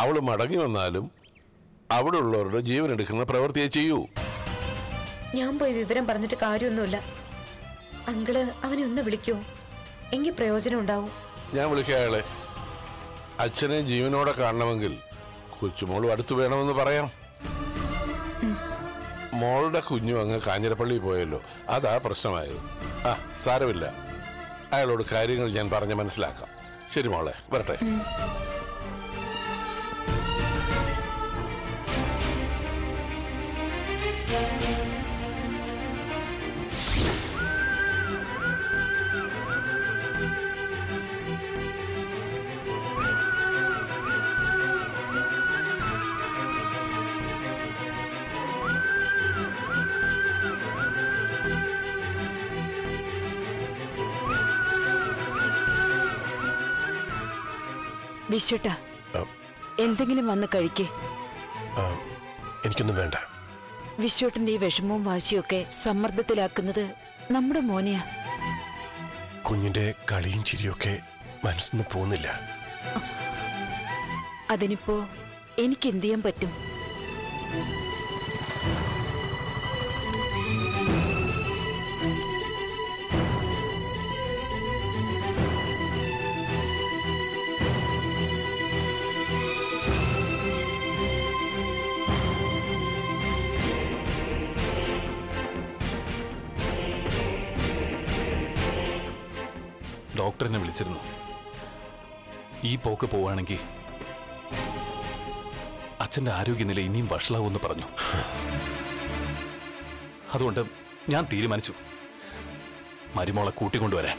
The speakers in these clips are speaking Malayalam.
അവൾ മടങ്ങി വന്നാലും അവിടെ ഉള്ളവരുടെ ജീവൻ എടുക്കുന്ന പ്രവൃത്തിയെ ചെയ്യൂ ഞാൻ പോയി വിവരം പറഞ്ഞിട്ട് കാര്യമൊന്നുമില്ല അങ്കിള് അവനെ ഒന്ന് വിളിക്കോ എങ്കിൽ പ്രയോജനം ഉണ്ടാവും ഞാൻ വിളിക്കാം അയാളെ അച്ഛനെ ജീവനോടെ കാണണമെങ്കിൽ കൊച്ചുമോളും അടുത്ത് വേണമെന്ന് പറയാം മോളുടെ കുഞ്ഞു അങ്ങ് കാഞ്ഞിരപ്പള്ളി പോയല്ലോ അതാ പ്രശ്നമായത് ആ സാരമില്ല അയാളോട് കാര്യങ്ങൾ ഞാൻ പറഞ്ഞ് മനസ്സിലാക്കാം ശരി മോളെ വരട്ടെ വിശ്വട്ട എന്തെങ്കിലും വന്ന് കഴിക്കേ ആ, എനിക്കൊന്നും വേണ്ട വിശ്വട്ടന്റെ ഈ വിഷമവും വാശിയൊക്കെ സമ്മർദ്ദത്തിലാക്കുന്നത് നമ്മുടെ മോനെയാ കുഞ്ഞിന്റെ കളിയും ചിരിയൊക്കെ മനസ്സൊന്നും പോകുന്നില്ല അതിനിപ്പോ എനിക്ക് എന്ത് ചെയ്യാൻ പറ്റും ഡോക്ടറിനെ വിളിച്ചിരുന്നു ഈ പോക്ക് പോവുകയാണെങ്കിൽ അച്ഛന്റെ ആരോഗ്യനില ഇനിയും വഷളാവുമെന്ന് പറഞ്ഞു അതുകൊണ്ട് ഞാൻ തീരുമാനിച്ചു മരുമോളെ കൂട്ടിക്കൊണ്ടുവരാൻ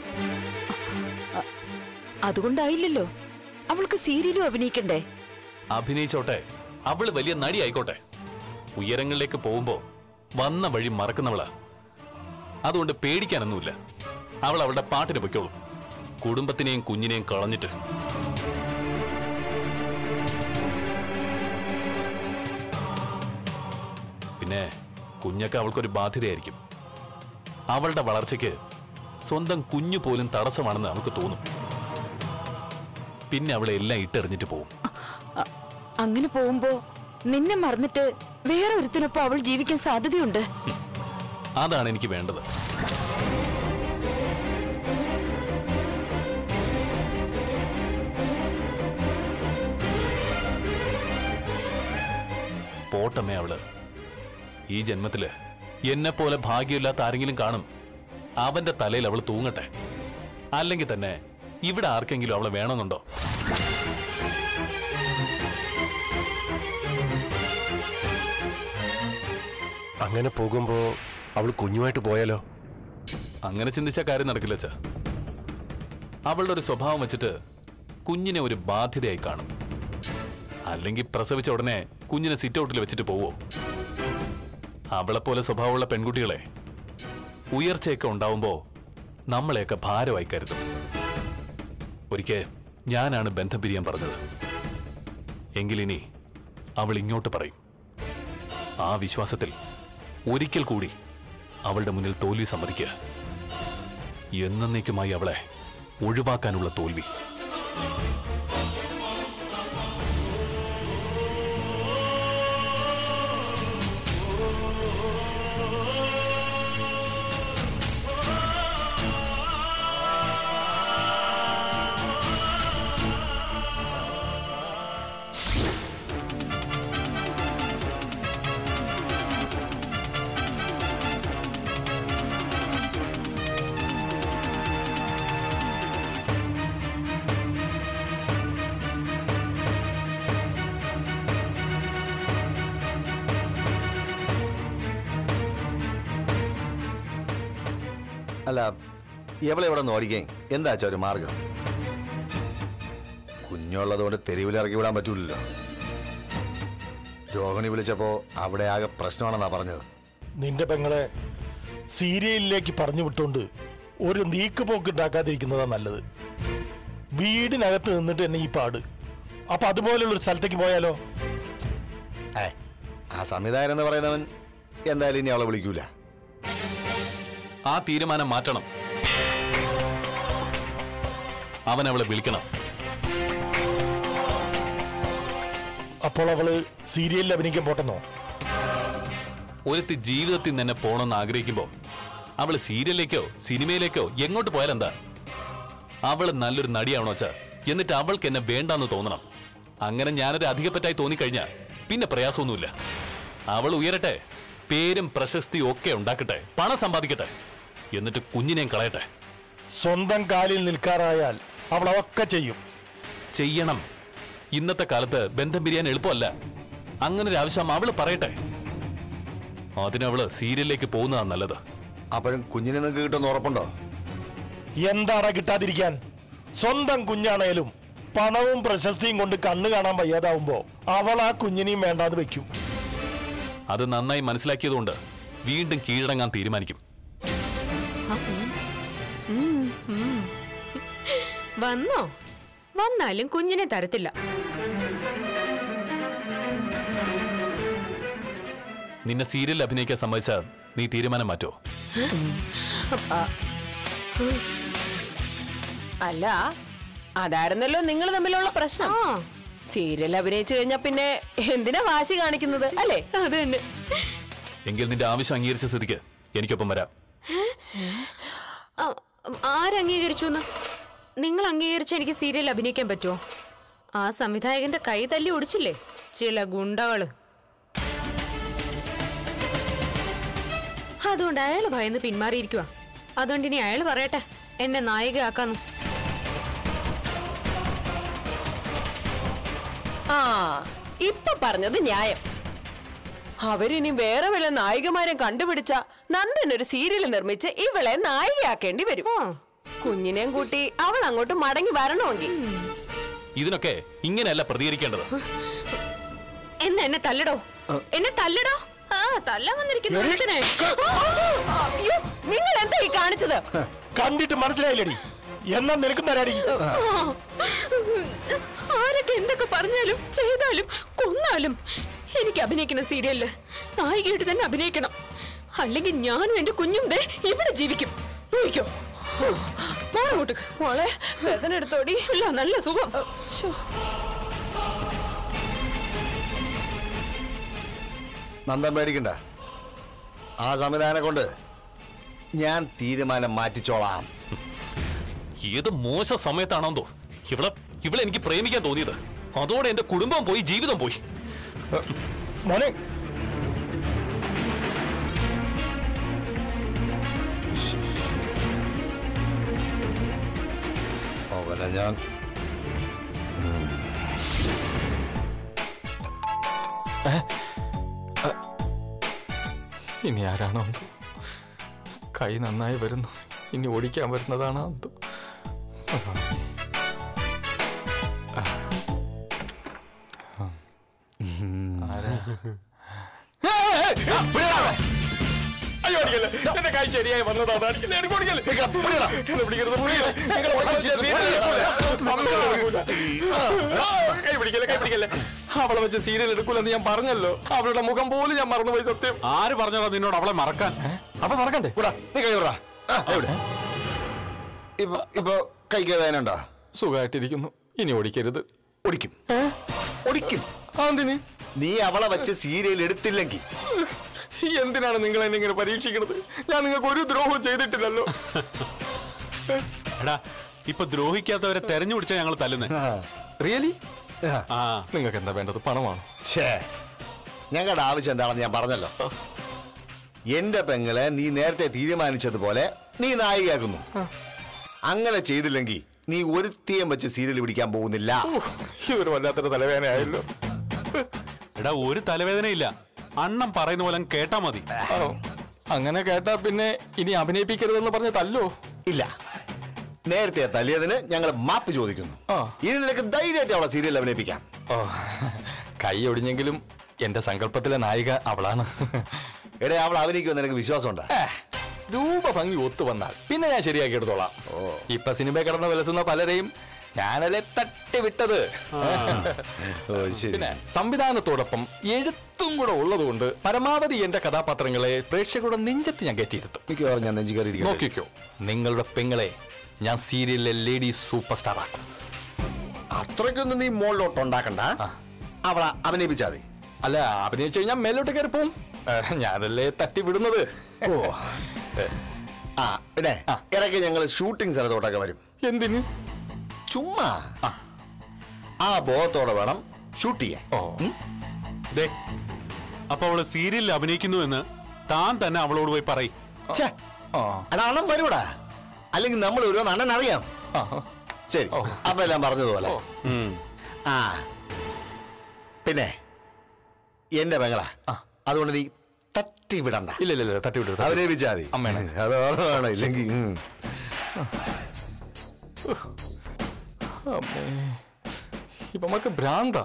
അതുകൊണ്ടായില്ലല്ലോ അവൾക്ക് സീരിയലും അഭിനയിക്കണ്ടേ അഭിനയിച്ചോട്ടെ അവള് വലിയ നടി ആയിക്കോട്ടെ ഉയരങ്ങളിലേക്ക് പോകുമ്പോ വന്ന വഴി മറക്കുന്നവളാ അതുകൊണ്ട് പേടിക്കാനൊന്നുമില്ല അവൾ അവളുടെ പാട്ടിന് പൊയ്ക്കോളും കുടുംബത്തിനെയും കുഞ്ഞിനെയും കളഞ്ഞിട്ട് പിന്നെ കുഞ്ഞൊക്കെ അവൾക്കൊരു ബാധ്യതയായിരിക്കും അവളുടെ വളർച്ചയ്ക്ക് സ്വന്തം കുഞ്ഞു പോലും തടസ്സമാണെന്ന് അവൾക്ക് തോന്നും പിന്നെ അവളെ എല്ലാം ഇട്ടെറിഞ്ഞിട്ട് പോകും അ- അങ്ങനെ പോകുമ്പോ നിന്നെ മറന്നിട്ട് വേറെ ഒരുത്തിനൊപ്പം അവൾ ജീവിക്കാൻ സാധ്യതയുണ്ട് അതാണ് എനിക്ക് വേണ്ടത് പോട്ടമ്മേ അവള് ഈ ജന്മത്തില് എന്നെ പോലെ ഭാഗ്യമില്ലാത്ത ആരെങ്കിലും കാണും അവന്റെ തലയിൽ അവൾ തൂങ്ങട്ടെ അല്ലെങ്കിൽ തന്നെ ഇവിടെ ആർക്കെങ്കിലും അവളെ വേണമെന്നുണ്ടോ അങ്ങനെ പോകുമ്പോ അവൾ കുഞ്ഞുമായിട്ട് പോയാലോ അങ്ങനെ ചിന്തിച്ച കാര്യം നടക്കില്ല അച്ഛാ അവളുടെ ഒരു സ്വഭാവം വെച്ചിട്ട് കുഞ്ഞിനെ ഒരു ബാധ്യതയായി കാണും അല്ലെങ്കിൽ പ്രസവിച്ച ഉടനെ കുഞ്ഞിനെ സിറ്റ് ഔട്ടിൽ വെച്ചിട്ട് പോവോ അവളെപ്പോലെ സ്വഭാവമുള്ള പെൺകുട്ടികളെ ഉയർച്ചയൊക്കെ ഉണ്ടാവുമ്പോ നമ്മളെയൊക്കെ ഭാരമായി കരുതും ഒരിക്കൽ ഞാനാണ് ബന്ധം പിരിയാൻ പറഞ്ഞത് എങ്കിലിനി അവൾ ഇങ്ങോട്ട് പറയും ആ വിശ്വാസത്തിൽ ഒരിക്കൽ കൂടി അവളുടെ മുന്നിൽ തോൽവി സമ്മതിക്കുക എന്നേക്കുമായി അവളെ ഒഴിവാക്കാനുള്ള തോൽവി അല്ല ഇവളെ ഇവിടെ നിന്ന് ഓടിക്കാൻ എന്താ വെച്ചാ ഒരു മാർഗം കുഞ്ഞുള്ളതുകൊണ്ട് തെരുവിലിറക്കി വിടാൻ പറ്റൂലല്ലോ രോഹിണി വിളിച്ചപ്പോ അവിടെ ആകെ പ്രശ്നമാണെന്നാ പറഞ്ഞത് നിന്റെ പെങ്ങളെ സീരിയലിലേക്ക് പറഞ്ഞു വിട്ടുകൊണ്ട് ഒരു നീക്കുപോക്ക് ഉണ്ടാക്കാതിരിക്കുന്നതാ നല്ലത് വീടിനകത്ത് നിന്നിട്ട് തന്നെ ഈ പാട് അപ്പൊ അതുപോലുള്ള ഒരു സ്ഥലത്തേക്ക് പോയാലോ ഏ ആ സംവിധായകൻ എന്ന് പറയുന്നവൻ എന്തായാലും ഇനി അവളെ വിളിക്കൂല ആ തീരുമാനം മാറ്റണം അവൻ അവളെ വിളിക്കണം അപ്പോൾ അവള് സീരിയലിൽ അഭിനയിക്കാൻ പോട്ടെന്നോ ഒരുത്തി ജീവിതത്തിൽ തന്നെ പോണമെന്ന് ആഗ്രഹിക്കുമ്പോ അവള് സീരിയലിലേക്കോ സിനിമയിലേക്കോ എങ്ങോട്ട് പോയാലെന്താ അവള് നല്ലൊരു നടിയാവണോ വെച്ചാ എന്നിട്ട് അവൾക്ക് എന്നെ വേണ്ടാന്ന് തോന്നണം അങ്ങനെ ഞാനൊരു അധികപ്പറ്റായി തോന്നിക്കഴിഞ്ഞാ പിന്നെ പ്രയാസമൊന്നുമില്ല അവൾ ഉയരട്ടെ പേരും പ്രശസ്തിയും ഒക്കെ ഉണ്ടാക്കട്ടെ പണം സമ്പാദിക്കട്ടെ എന്നിട്ട് കുഞ്ഞിനെയും കളയട്ടെ സ്വന്തം കാലിൽ നിൽക്കാറായാൽ അവൾ അതൊക്കെ ചെയ്യും ചെയ്യണം ഇന്നത്തെ കാലത്ത് ബന്ധം പിരിയാൻ എളുപ്പമല്ല അങ്ങനെ ഒരു ആവശ്യം അവള് പറയട്ടെ അതിനവള് സീരിയലിലേക്ക് പോകുന്നതാ നല്ലത് അപ്പോഴും കുഞ്ഞിനെ നിങ്ങൾക്ക് കിട്ടുമെന്ന് ഉറപ്പുണ്ടോ എന്താണ് കിട്ടാതിരിക്കാൻ സ്വന്തം കുഞ്ഞാണേലും പണവും പ്രശസ്തിയും കൊണ്ട് കണ്ണു കാണാൻ വയ്യാതാവുമ്പോ അവൾ ആ കുഞ്ഞിനെയും വേണ്ടാന്ന് വെക്കും അത് നന്നായി മനസ്സിലാക്കിയതുകൊണ്ട് വീണ്ടും കീഴടങ്ങാൻ തീരുമാനിക്കും വന്നോ വന്നാലും കുഞ്ഞിനെ തരത്തില്ല നിന്നെ സീരിയലിൽ അഭിനയിക്കാൻ സമ്മതിച്ചാൽ നീ തീരുമാനം മാറ്റോ അല്ല അതായിരുന്നല്ലോ നിങ്ങൾ തമ്മിലുള്ള പ്രശ്നം സീരിയൽ അഭിനയിച്ചു കഴിഞ്ഞാ പിന്നെ എന്തിനാ വാശി കാണിക്കുന്നത് അല്ലേ അത് തന്നെ എങ്കിൽ നിന്റെ ആവശ്യം അംഗീകരിച്ച സ്ഥിതിക്ക് എനിക്കൊപ്പം വരാം ആ, ആരംഗീകരിച്ചു എന്ന് നിങ്ങൾ അംഗീകരിച്ച എനിക്ക് സീരിയൽ അഭിനയിക്കാൻ പറ്റുമോ ആ സംവിധായകന്റെ കൈ തല്ലി ഒടിച്ചില്ലേ ചില ഗുണ്ടകള് അതുകൊണ്ട് അയാൾ ഭയന്ന് പിന്മാറിയിരിക്കുക അതുകൊണ്ട് ഇനി അയാൾ പറയട്ടെ എന്നെ നായികയാക്കാന്ന് ആ ഇപ്പൊ പറഞ്ഞത് ന്യായം അവരിനി വേറെ വല്ല നായികമാരെ കണ്ടുപിടിച്ച നന്ദൻ ഒരു സീരിയൽ നിർമ്മിച്ച് ഇവളെ നായികയാക്കേണ്ടി വരും കുഞ്ഞിനെയും കൂട്ടി അവൾ അങ്ങോട്ട് മടങ്ങി വരണമെങ്കിൽ ഇതിനൊക്കെ ഇങ്ങനെയല്ല പ്രതികരിക്കേണ്ടത് എന്നെ എന്നെ തല്ലടോ എന്നെ തല്ലടോ ആ തല്ലാൻ വന്നിരിക്കുന്നു ഒരുത്തനെ. അയ്യോ, നിങ്ങൾ എന്താ ഈ കാണിച്ചത് കണ്ടിട്ട് മനസ്സിലായില്ലടി എന്നാ നിനക്കും തരാടി ആരൊക്കെ എന്തൊക്കെ പറഞ്ഞാലും ചെയ്താലും കൊന്നാലും എനിക്ക് അഭിനയിക്കണം സീരിയലില് നായികയായിട്ട് തന്നെ അഭിനയിക്കണം അല്ലെങ്കിൽ ഞാനും എന്റെ കുഞ്ഞും ദേ ഇവിടെ ജീവിക്കും നോക്കിക്കോ മാറങ്ങോട്ട് മോളെ വേദന എടുത്തോടി ഇല്ല നല്ല സുഖം നന്ദൻ പേടിക്കണ്ട ആ സംവിധാനം കൊണ്ട് ഞാൻ തീരുമാനം മാറ്റിച്ചോളാം ഏത് മോശ സമയത്താണെന്തോ ഇവിടെ ഇവിടെ എനിക്ക് പ്രേമിക്കാൻ തോന്നിയത് അതോടെ എന്റെ കുടുംബം പോയി ജീവിതം പോയി മോനെ അവനെ ഞാൻ ഇനി ആരാണോ എന്തോ കൈ നന്നായി വരുന്നു ഇനി ഓടിക്കാൻ വരുന്നതാണോ എന്തോ ആരാ? അയ്യോ അടിക്കല്ലേ എന്റെ കൈ ശരിയായി വന്നതാണ് അടിക്കല്ലേ എനിക്ക് കൊടുക്കല്ലേ എന്നെ പിടിക്കരുത് please. നിങ്ങളെ ഒറ്റ സീരിയൽ എടുക്കൂല. അമ്മ എടുക്കൂല. ആ, കൈ പിടിക്കല്ലേ കൈ പിടിക്കല്ലേ അവളെ വെച്ച് സീരിയൽ എടുക്കൂലെന്ന് ഞാൻ പറഞ്ഞല്ലോ അവളുടെ മുഖം പോലും ഞാൻ മറന്നുപോയി സത്യം ആര് പറഞ്ഞോടാ നിന്നോട് അവളെ മറക്കാൻ അപ്പൊ മറക്കണ്ടേ കൂടാ നീ കൈ വിടറാ. ആ, എവിടെ ഇപ്പൊ ഇപ്പൊ കൈക്ക് വേദനയുണ്ടോ സുഖമായിട്ടിരിക്കുന്നു ഇനി ഓടിക്കരുത് ഒടിക്കും ഒടിക്കും എന്തിന് നീ അവളെ വെച്ച് സീരിയൽ എടുത്തില്ലെങ്കിൽ എന്തിനാണ് നിങ്ങൾ എന്നെ ഇങ്ങനെ പരീക്ഷിക്കുന്നത് ഞാൻ നിങ്ങൾക്ക് ഒരു ദ്രോഹവും ചെയ്തിട്ടില്ലല്ലോ എടാ ഇപ്പൊ ദ്രോഹിക്കാത്തവരെ തെരഞ്ഞു പിടിച്ചാ ഞങ്ങൾ തല്ലുന്നേ റിയലി ആ നിങ്ങൾക്ക് എന്താ വേണ്ടത് പണമാണോ ഛേ ഞങ്ങളുടെ ആവശ്യം എന്താണെന്ന് ഞാൻ പറഞ്ഞല്ലോ എന്റെ പെങ്ങളെ നീ നേരത്തെ തീരുമാനിച്ചതുപോലെ നീ നായികയാക്കുന്നു അങ്ങനെ ചെയ്തില്ലെങ്കിൽ നീ ഒരുത്തിയം വെച്ച് സീരിയൽ പിടിക്കാൻ പോകുന്നില്ല ഇതൊരു വല്ലാത്തൊരു തലവേദനയായല്ലോ എടാ ഒരു തലവേദനയില്ല അണ്ണം പറയുന്ന പോലെ അങ്ങ് കേട്ടാ മതി ആണോ അങ്ങനെ കേട്ടാ പിന്നെ ഇനി അഭിനയിപ്പിക്കരുതെന്ന് പറഞ്ഞ തല്ലോ ഇല്ല നേരത്തെ തല്ലിയതിന് ഞങ്ങൾ മാപ്പ് ചോദിക്കുന്നു ആ. ഇനി നിനക്ക് ധൈര്യമായിട്ട് അവളെ സീരിയൽ അഭിനയിപ്പിക്കാം ഓ കൈ ഒടിഞ്ഞെങ്കിലും എന്റെ സങ്കല്പത്തിലെ നായിക അവളാണ് എടേ അവൾ അഭിനയിക്കുമെന്ന് നിനക്ക് വിശ്വാസമുണ്ട് ഏ, രൂപഭംഗി ഒത്തു വന്നാൽ പിന്നെ ഞാൻ ശരിയാക്കി എടുത്തോളാം ഇപ്പൊ സിനിമ കിടന്ന് വിലസുന്ന പലരെയും ഞാനല്ലേ തട്ടി വിട്ടത് ഓ ശരി പിന്നെ സംവിധാനത്തോടൊപ്പം എഴുത്തും കൂടെ ഉള്ളതുകൊണ്ട് പരമാവധി എന്റെ കഥാപാത്രങ്ങളെ പ്രേക്ഷകരുടെ നെഞ്ചത്ത് ഞാൻ കയറ്റിയിരുത്തും മിക്കവാറും ഞാൻ നെഞ്ചു കയറിയിരിക്കും നോക്കിക്കോ നിങ്ങളുടെ പെങ്ങളെ ഞാൻ സീരിയലിലെ ലേഡി സൂപ്പർ സ്റ്റാർ ആക്കും അത്രയ്ക്കൊന്നും നീ മുകളിലോട്ട് ഉണ്ടാക്കണ്ട അവളെ അഭിനയിപ്പിച്ചാൽ മതി അല്ല അഭിനയിച്ചു കഴിഞ്ഞാൽ മേലോട്ട് കയറി പോവും ഏ, ഞാനല്ലേ തട്ടി വിടുന്നത് ഓ ആ പിന്നെ ഇടയ്ക്ക് ഞങ്ങൾ ഷൂട്ടിംഗ് സ്ഥലത്തോട്ടൊക്കെ വരും എന്തിന് ചുമ്മാ ആ ബോധത്തോടെ വേണം ഷൂട്ട് ചെയ്യാൻ ഓ ദേ അപ്പൊ അവള് സീരിയലിൽ അഭിനയിക്കുന്നു എന്ന് താൻ തന്നെ അവളോട് പോയി പറയും ഛേ, ആ എടാ അണ്ണൻ വരൂടാ അല്ലെങ്കിൽ നമ്മൾ ഒരു അണ്ണൻ അറിയാം ആ ശരി അപ്പൊ എല്ലാം പറഞ്ഞതുപോലെ ആ പിന്നെ എന്റെ പെങ്ങളാ അതുകൊണ്ട് നീ തട്ടി വിടണ്ട ഇല്ല ഇല്ല ഇല്ല തട്ടി വിട്ടു അഭിനയിപ്പിച്ചാ മതി അമ്മേനെ. അത് ഓർമ്മ ഇല്ലെങ്കിൽ ഉം. അമ്മേ ഇപ്പൊ നമുക്ക് ഭ്രാന്ത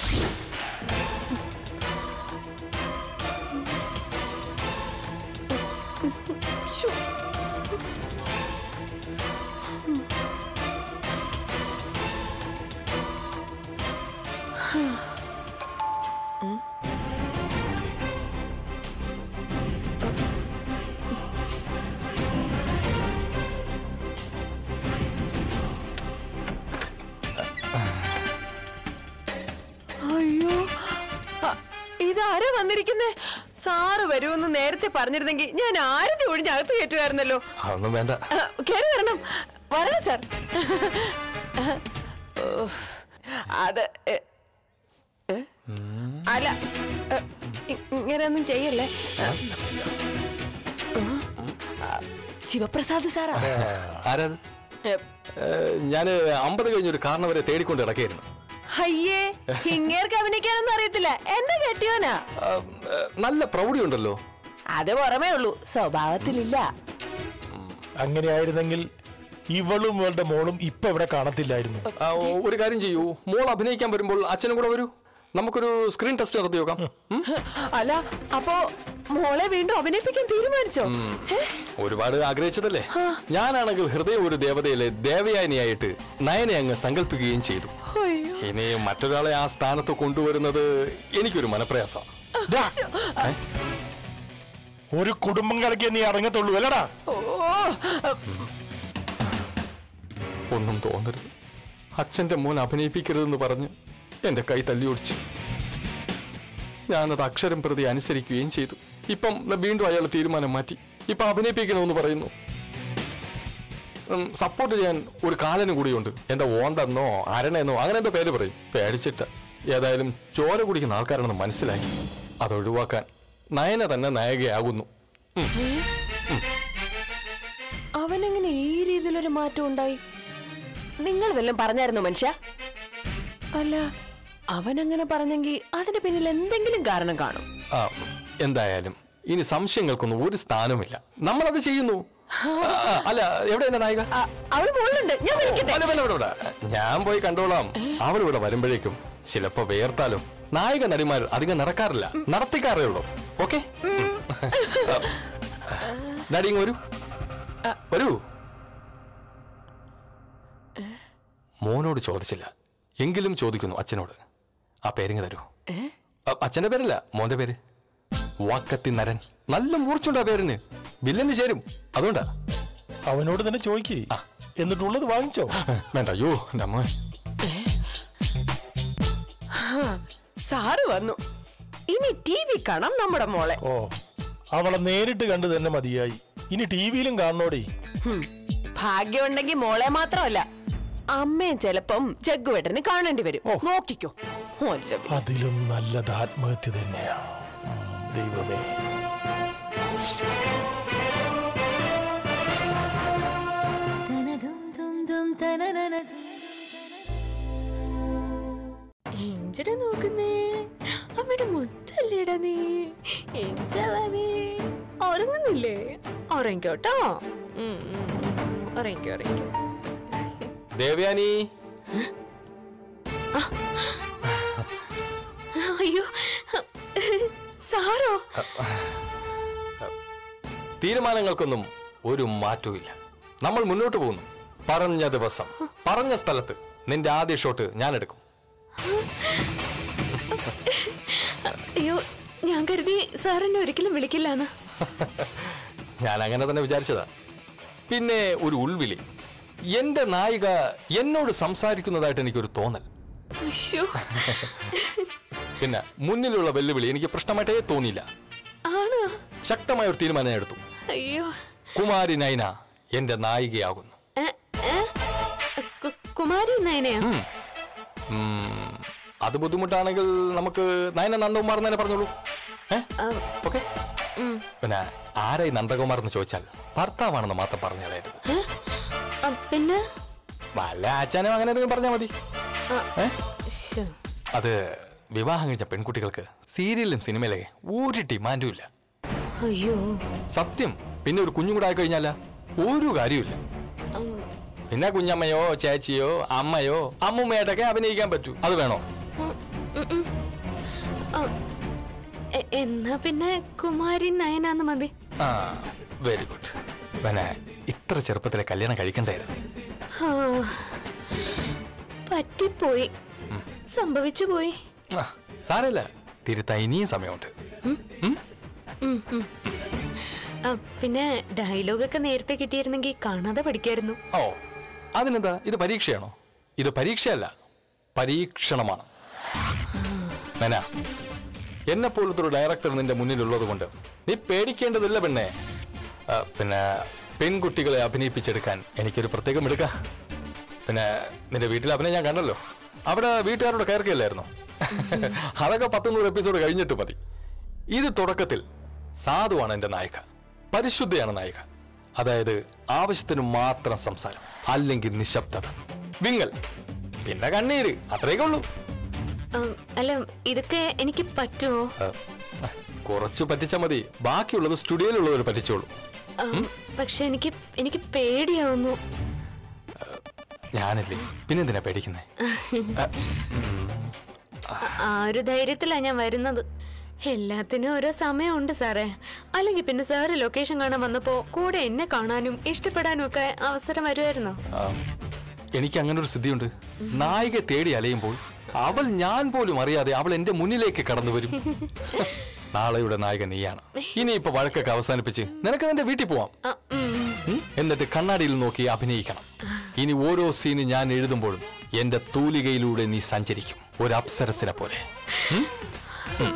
അയ്യോ അ, ഇതാരാ വന്നിരിക്കുന്നേ സാറ് വരുമെന്ന് നേരത്തെ പറഞ്ഞിരുന്നെങ്കിൽ ഞാൻ ആരതി ഒഴിഞ്ഞ് അകത്ത് കയറ്റുമായിരുന്നല്ലോ അതൊന്നും വേണ്ട അ, കേറി വരണം വരണം സാർ ഉഫ്. അത് എ, എ? അല്ല എ, ഇ- ഇങ്ങനെയൊന്നും ചെയ്യല്ലേ ആ, ശിവപ്രസാദ് സാറാ ആരാത് എ, ഞാൻ അമ്പത് കഴിഞ്ഞൊരു കാരണം വരെ തേടിക്കൊണ്ട് കിടക്കായിരുന്നു അയ്യേ ഇങ്ങേർക്ക് അഭിനയിക്കാനൊന്നും അറിയത്തില്ല എന്നെ കെട്ടിയോനാ ആ, ഏ, നല്ല പ്രൗഢിയുണ്ടല്ലോ അത് പുറമേ ഉള്ളൂ സ്വഭാവത്തിലില്ല അങ്ങനെയായിരുന്നെങ്കിൽ ഇവളും ഇവളുടെ മോളും ഇപ്പൊ ഇവിടെ കാണത്തില്ലായിരുന്നു ആ, ഒ- ഒരു കാര്യം ചെയ്യൂ മോൾ അഭിനയിക്കാൻ വരുമ്പോൾ അച്ഛനും കൂടെ വരൂ നമുക്കൊരു സ്ക്രീൻ ടെസ്റ്റ് നടത്തി നോക്കാം ഉം? അല്ല അപ്പോ മോളെ വീണ്ടും അഭിനയിപ്പിക്കാൻ തീരുമാനിച്ചോ ഏ? ഒരുപാട് ആഗ്രഹിച്ചതല്ലേ ഞാനാണെങ്കിൽ ഹൃദയം ഒരു ദേവതയിലെ ദേവയാനിയായിട്ട് നയനെ അങ്ങ് സങ്കല്പിക്കുകയും ചെയ്തു അയ്യോ. ഇനി മറ്റൊരാളെ ആ സ്ഥാനത്ത് കൊണ്ടുവരുന്നത് എനിക്കൊരു മനപ്രയാസം ഡാ, ഒരു കുടുംബം കളിക്കാൻ നീ ഇറങ്ങത്തുള്ളൂ അല്ലടാ ഓ ഒന്നും തോന്നരുത് അച്ഛന്റെ മോൻ അഭിനയിപ്പിക്കരുതെന്ന് പറഞ്ഞ് എന്റെ കൈ തല്ലിയൊടിച്ചു ഞാനത് അക്ഷരം പ്രതി അനുസരിക്കുകയും ചെയ്തു ഇപ്പം ദാ വീണ്ടും അയാൾ തീരുമാനം മാറ്റി ഇപ്പം അഭിനയിപ്പിക്കണമെന്ന് പറയുന്നു സപ്പോർട്ട് ചെയ്യാൻ ഒരു കാലനും കൂടിയുണ്ട് എന്താ ഓണ്ടെന്നോ അരണയെന്നോ അങ്ങനെ എന്തോ പേര് പറയും പേടിച്ചിട്ട് ഏതായാലും ചോര കുടിക്കുന്ന ആൾക്കാരാണെന്ന് മനസ്സിലായി അത് ഒഴിവാക്കാൻ നയന തന്നെ നായികയാകുന്നു ഉം. അവനെങ്ങനെ ഈ രീതിയിലൊരു മാറ്റം ഉണ്ടായി നിങ്ങൾ വല്ലതും പറഞ്ഞായിരുന്നു മനുഷ്യ അല്ല അവനങ്ങനെ പറഞ്ഞെങ്കിൽ അതിന് പിന്നിൽ എന്തെങ്കിലും കാരണം കാണും ആ, എന്തായാലും ഇനി സംശയങ്ങൾക്കൊന്നും ഒരു സ്ഥാനവുമില്ല നമ്മളത് ചെയ്യുന്നു ആ, അല്ല എവിടെ എന്റെ നായിക ആ, അവള് മുകളിലുണ്ട് ഞാൻ വിളിക്കട്ടെ അല്ല, വേണ്ട, വേണ്ട, വേണ്ട. ഞാൻ പോയി കണ്ടോളാം അവളിവിടെ വരുമ്പോഴേക്കും ചിലപ്പോ വേർത്താലും നായിക നടിമാർ അധികം നടക്കാറില്ല നടത്തിക്കാറേ ഉള്ളൂ ഓക്കെ നടിങ് വരൂ വരൂ മോനോട് ചോദിച്ചില്ല എങ്കിലും ചോദിക്കുന്നു അച്ഛനോട് ആ പേരിങ് തരൂ അ- അച്ഛന്റെ പേരല്ല മോന്റെ പേര് വാക്കത്തി നരൻ നല്ല മൂർച്ചുണ്ട് ആ പേരിന് വില്ലന് ചേരും അതുകൊണ്ടാ അവനോട് തന്നെ ചോദിക്കേ എന്നിട്ടുള്ളത് വാങ്ങിച്ചോ വേണ്ട അയ്യോ എൻ്റെ അമ്മ സാറ് വന്നു ഇനി ടി വി കാണാം നമ്മുടെ മോളെ ഓ അവളെ നേരിട്ട് കണ്ടു തന്നെ മതിയായി ഇനി ടി വിയിലും കാണണോടി ഹും. ഭാഗ്യമുണ്ടെങ്കിൽ മോളെ മാത്രമല്ല അമ്മയും ചിലപ്പം ജഗ്ഗുവേട്ടന് കാണേണ്ടി വരും നോക്കിക്കോ ഒല്ല അതിലും നല്ലത് ആത്മഹത്യ തന്നെയാ ഉം, ദൈവമേ എഞ്ചട നോക്കുന്നേ അമ്മയുടെ മുത്തല്ലേടാ നീ എഞ്ചാവേ ഉറങ്ങുന്നില്ലേ ഉറങ്ങിക്കോട്ടോ ഉം, ഉം, ഉം. ഉറങ്ങിക്കോ ഉറങ്ങിക്കോ ദേവയാനി അയ്യോ സാറോ തീരുമാനങ്ങൾക്കൊന്നും ഒരു മാറ്റവും നമ്മൾ മുന്നോട്ട് പോകുന്നു പറഞ്ഞ ദിവസം പറഞ്ഞ സ്ഥലത്ത് നിന്റെ ആദ്യ ഷോട്ട് ഞാൻ എടുക്കും അയ്യോ ഞാൻ കരുതി സാറിനെ ഒരിക്കലും വിളിക്കില്ലാന്ന് ഞാൻ അങ്ങനെ തന്നെ വിചാരിച്ചതാ പിന്നെ ഒരു ഉൾവിളി എന്റെ നായിക എന്നോട് സംസാരിക്കുന്നതായിട്ട് എനിക്കൊരു തോന്നൽ അശ്ശോ പിന്നെ മുന്നിലുള്ള വെല്ലുവിളി എനിക്ക് പ്രശ്നമായിട്ടേ തോന്നിയില്ല ആണോ ശക്തമായ ഒരു തീരുമാനം ഞാൻ എടുത്തു അയ്യോ കുമാരി നൈന എന്റെ നായികയാകുന്നു ഏ, ഏ? കു- കുമാരി നയനയാ ഉം, അത് ബുദ്ധിമുട്ടാണെങ്കിൽ നമുക്ക് നയന നന്ദകുമാർ എന്ന് തന്നെ പറഞ്ഞോളൂ ഏ ഓക്കെ പിന്നെ ആരായി നന്ദകുമാർ എന്ന് ചോദിച്ചാൽ ഭർത്താവാണെന്ന് മാത്രം പറഞ്ഞു തരരുത് ആ, പിന്നെ വല്ല അച്ഛനും അങ്ങനെ എന്തെങ്കിലും പറഞ്ഞാൽ മതി ആ, ഏ? ശ്ശോ. അത് വിവാഹം കഴിച്ച പെൺകുട്ടികൾക്ക് സീരിയലിലും സിനിമയിലൊക്കെ ഒരു ഡിമാൻഡും ഇല്ല അയ്യോ സത്യം പിന്നെ ഒരു കുഞ്ഞും കൂടെ ആയിക്കഴിഞ്ഞാല ഒരു കാര്യമില്ല ഉം, പിന്നെ കുഞ്ഞമ്മയോ ചേച്ചിയോ അമ്മയോ അമ്മുമ്മയായിട്ടൊക്കെ അഭിനയിക്കാൻ പറ്റൂ അത് വേണോ ഉം, ഉം, ഉം. ആ, എ- എന്നാ പിന്നെ കുമാരി നയനാന്ന് മതി ആ വെരി ഗുഡ് പിന്നെ ഇത്ര ചെറുപ്പത്തിലെ കല്യാണം കഴിക്കണ്ടായിരുന്നു ആ, പറ്റിപ്പോയി സംഭവിച്ചു പോയി ആ, സാരമില്ല തിരുത്താൻ ഇനിയും സമയമുണ്ട് ഉം, ഉം. ആ, പിന്നെ ഡയലോഗൊക്കെ നേരത്തെ കിട്ടിയിരുന്നെങ്കിൽ കാണാതെ പഠിക്കായിരുന്നു ഓ അതിനെന്താ ഇത് പരീക്ഷയാണോ ഇത് പരീക്ഷയല്ല പരീക്ഷണമാണ് നന എന്നെ പോലത്തെ ഒരു ഡയറക്ടർ നിന്റെ മുന്നിലുള്ളത് കൊണ്ട് നീ പേടിക്കേണ്ടതില്ല പെണ്ണെ ആ, പിന്നെ പെൺകുട്ടികളെ അഭിനയിപ്പിച്ചെടുക്കാൻ എനിക്കൊരു പ്രത്യേകം എടുക്ക പിന്നെ നിന്റെ വീട്ടിൽ അഭിനയം ഞാൻ കണ്ടല്ലോ അവിടെ വീട്ടുകാരോട് കയറുകയല്ലായിരുന്നു അതൊക്കെ പത്തൊന്നൂറ് എപ്പിസോഡ് കഴിഞ്ഞിട്ട് മതി ഇത് തുടക്കത്തിൽ സാധുവാണ് എന്റെ നായിക പരിശുദ്ധയാണ് നായിക അതായത് ആവശ്യത്തിന് മാത്രം സംസാരം അല്ലെങ്കിൽ നിശബ്ദത വിങ്ങൽ പിന്നെ കണ്ണീര് അത്രയൊക്കെ ഉള്ളൂ ആ, അല്ല ഇതൊക്കെ എനിക്ക് പറ്റുമോ ആ, കുറച്ച് പറ്റിച്ചാൽ മതി ബാക്കിയുള്ളത് സ്റ്റുഡിയോയിലുള്ളവർ പറ്റിച്ചോളൂ ആ, പക്ഷെ എനിക്ക് എനിക്ക് പേടിയാവുന്നു ഞാനല്ലേ പിന്നെന്തിനാ പേടിക്കുന്നേ ആ- ആ ഒരു ധൈര്യത്തിലാ ഞാൻ വരുന്നത് എല്ലാത്തിനും ഓരോ സമയമുണ്ട് സാറേ അല്ലെങ്കിൽ പിന്നെ സാറ് ലൊക്കേഷൻ കാണാൻ വന്നപ്പോ കൂടെ എന്നെ കാണാനും ഇഷ്ടപ്പെടാനും ഒക്കെ അവസരം വരുമായിരുന്നോ ആ, എനിക്ക് അങ്ങനെ ഒരു സ്ഥിതിയുണ്ട് നായിക തേടി അലയുമ്പോൾ അവൾ ഞാൻ പോലും അറിയാതെ അവൾ എന്റെ മുന്നിലേക്ക് കടന്നു വരും നാളെയുടെ നായിക നീയാണ് ഇനിയിപ്പോ വഴക്കൊക്കെ അവസാനിപ്പിച്ച് നിനക്ക് നിന്റെ വീട്ടിൽ പോവാം ആ, ഉം. ഉം? എന്നിട്ട് കണ്ണാടിയിൽ നോക്കി അഭിനയിക്കണം ഇനി ഓരോ സീന് ഞാൻ എഴുതുമ്പോഴും എന്റെ തൂലികയിലൂടെ നീ സഞ്ചരിക്കും ഒരു അപ്സരസിനെ പോലെ ഉം? ഉം.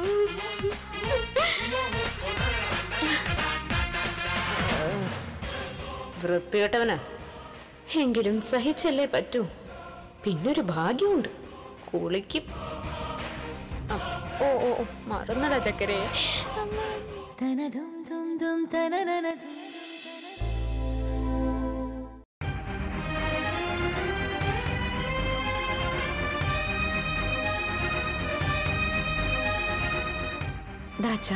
വൃത്തികെട്ടവനാ എങ്കിലും സഹിച്ചല്ലേ പറ്റൂ പിന്നൊരു ഭാഗ്യമുണ്ട് കുളിക്കും ആ, ഓ ഓ ഓ, മറന്നടാ ചക്കരേ ദാച്ച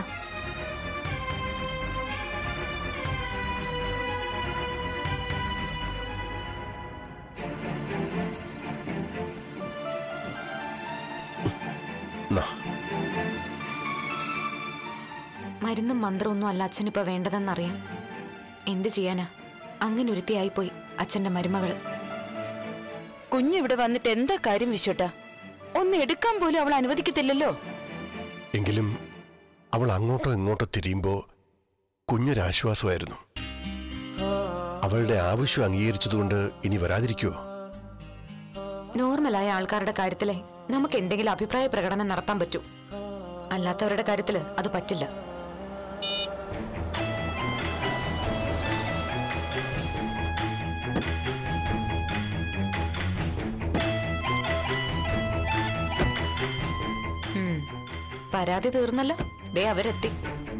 നാ മരുന്നും മന്ത്രമൊന്നും അല്ല അച്ഛനിപ്പോ വേണ്ടതെന്നറിയാം എന്ത് ചെയ്യാനാ അങ്ങനെ ഒരുത്തിയായിപ്പോയി അച്ഛന്റെ മരുമകള് കുഞ്ഞിവിടെ വന്നിട്ട് എന്താ കാര്യം വിശ്വട്ട ഒന്ന് എടുക്കാൻ പോലും അവൾ അനുവദിക്കത്തില്ലല്ലോ എങ്കിലും അവൾ അങ്ങോട്ടോ ഇങ്ങോട്ടോ തിരിയുമ്പോ കുഞ്ഞൊരാശ്വാസമായിരുന്നു അവളുടെ ആവശ്യം അംഗീകരിച്ചതുകൊണ്ട് ഇനി വരാതിരിക്കുവോ നോർമലായ ആൾക്കാരുടെ കാര്യത്തിലെ നമുക്ക് എന്തെങ്കിലും അഭിപ്രായ പ്രകടനം നടത്താൻ പറ്റൂ അല്ലാത്തവരുടെ കാര്യത്തില് അത് പറ്റില്ല ഉം. പരാതി തീർന്നല്ലോ ദേ അവരെത്തി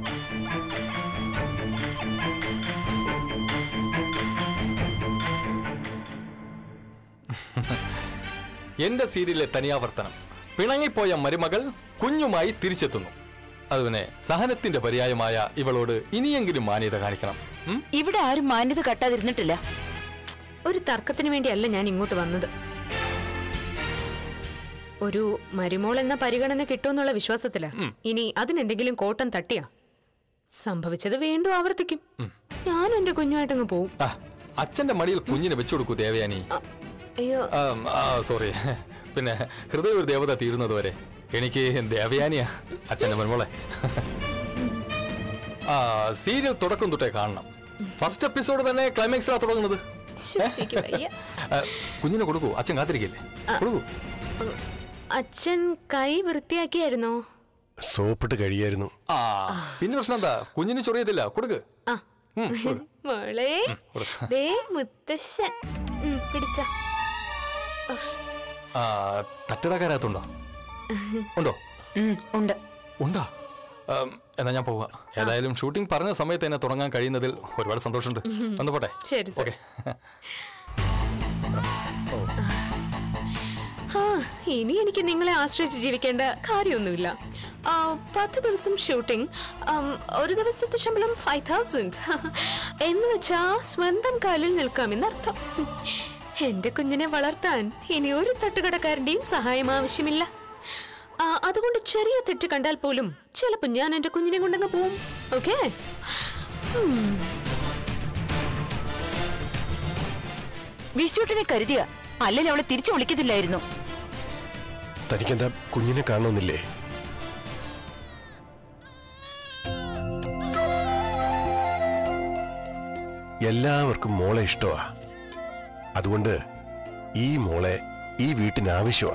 എന്റെ സീരിയലിലെ തനിയാവർത്തനം പിണങ്ങിപ്പോയ മരുമകൾ കുഞ്ഞുമായി തിരിച്ചെത്തുന്നു അതുപിന്നെ സഹനത്തിന്റെ പര്യായമായ ഇവളോട് ഇനിയെങ്കിലും മാന്യത കാണിക്കണം ഉം? ഇവിടെ ആരും മാന്യത കട്ടാതിരുന്നിട്ടില്ല ഒരു തർക്കത്തിന് വേണ്ടിയല്ല ഞാൻ ഇങ്ങോട്ട് വന്നത് ഒരു മരുമോൾ എന്ന പരിഗണന കിട്ടുമെന്നുള്ള വിശ്വാസത്തിലാ ഇനി അതിനെന്തെങ്കിലും കോട്ടം തട്ടിയാ സംഭവിച്ചത് വീണ്ടും ആവർത്തിക്കും ഞാൻ എന്റെ കുഞ്ഞുമായിട്ടങ്ങ് പോവും ആ, അച്ഛന്റെ മടിയിൽ കുഞ്ഞിനെ വെച്ചു കൊടുക്കൂ ദേവയാനി അയ്യോ സോറി പിന്നെ ഹൃദയ ഒരു ദേവത തീരുന്നത് വരെ എനിക്ക് ദേവയാനിയാ അച്ഛന്റെ മരുമോളെ ആ സീരിയൽ തുടക്കം തൊട്ടേ കാണണം ഫസ്റ്റ് എപ്പിസോഡ് തന്നെ ക്ലൈമാക്സിലാ തുടങ്ങുന്നത് ശ്ശോ, എനിക്ക് വയ്യ. ആ, കുഞ്ഞിനെ കൊടുക്കൂ അച്ഛൻ കാത്തിരിക്കില്ലേ കൊടുക്കൂ അച്ഛൻ കൈ വൃത്തിയാക്കിയായിരുന്നോ സോപ്പിട്ട് കഴിയായിരുന്നു ആ പിന്നെ പ്രശ്നം എന്താ കുഞ്ഞിന് ചൊറിയത്തില്ല കൊടുക്ക് ആ ഉം, കൊടുക്ക്. മോളെ കൊടുക്ക്. ദേ മുത്തശ്ശൻ ഉം, പിടിച്ചോ ആ തട്ടിടക്കാരകത്തുണ്ടോ ഉണ്ടോ ഉം, ഉണ്ട് ഉണ്ടോ ആം, എന്നാ ഞാൻ പോവാ ഏതായാലും ഷൂട്ടിംഗ് പറഞ്ഞ സമയത്ത് തന്നെ തുടങ്ങാൻ കഴിയുന്നതിൽ ഒരുപാട് സന്തോഷമുണ്ട് ഒന്ന് പോട്ടെ ശരി സർ ഓക്കെ ആ ഇനി എനിക്ക് നിങ്ങളെ ആശ്രയിച്ച് ജീവിക്കേണ്ട കാര്യമൊന്നുമില്ല ആ, പത്ത് ദിവസം ഷൂട്ടിംഗ് ആം, ഒരു ദിവസത്തെ ശമ്പളം ഫൈവ് തൗസൻഡ് എന്ന് വെച്ചാ സ്വന്തം കാലിൽ നിൽക്കാമെന്നർത്ഥം എന്റെ കുഞ്ഞിനെ വളർത്താൻ ഇനി ഒരു തട്ടുകടക്കാരന്റെയും സഹായം ആവശ്യമില്ല ആ, അതുകൊണ്ട് ചെറിയ തെറ്റ് കണ്ടാൽ പോലും ചിലപ്പോ ഞാൻ എന്റെ കുഞ്ഞിനെ കൊണ്ടങ്ങ് പോവും ഓക്കേ വിശുട്ടിനെ കരുതിയ അല്ലെങ്കിൽ അവളെ തിരിച്ചു വിളിക്കത്തില്ലായിരുന്നു തനിക്കെന്താ കുഞ്ഞിനെ കാണണമെന്നില്ലേ എല്ലാവർക്കും മോളെ ഇഷ്ടമാ അതുകൊണ്ട് ഈ മോളെ ഈ വീട്ടിന് ആവശ്യമാ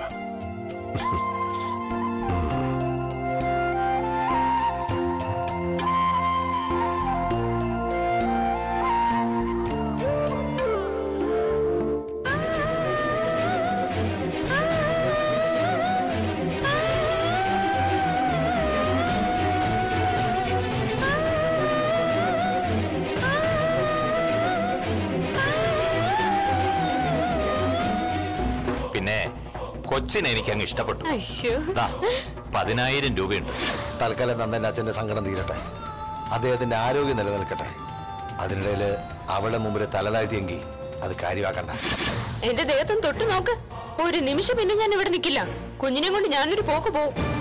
പിന്നെ കൊച്ചിനെ എനിക്ക് അങ്ങ് ഇഷ്ടപ്പെട്ടു അയ്യോ ദാ, പതിനായിരം രൂപയുണ്ട് തൽക്കാലം നന്ദന്റെ അച്ഛന്റെ സങ്കടം തീരട്ടെ അദ്ദേഹത്തിന്റെ ആരോഗ്യം നിലനിൽക്കട്ടെ അതിനിടയിൽ അവളുടെ മുമ്പിൽ തലതാഴ്ത്തിയെങ്കിൽ അത് കാര്യമാക്കണ്ട എന്റെ ദേഹത്തും തൊട്ട് നോക്ക് ഒരു നിമിഷം പിന്നെ ഞാൻ ഇവിടെ നിൽക്കില്ല കുഞ്ഞിനെ കൊണ്ട് ഞാനൊരു പോക്ക് പോവും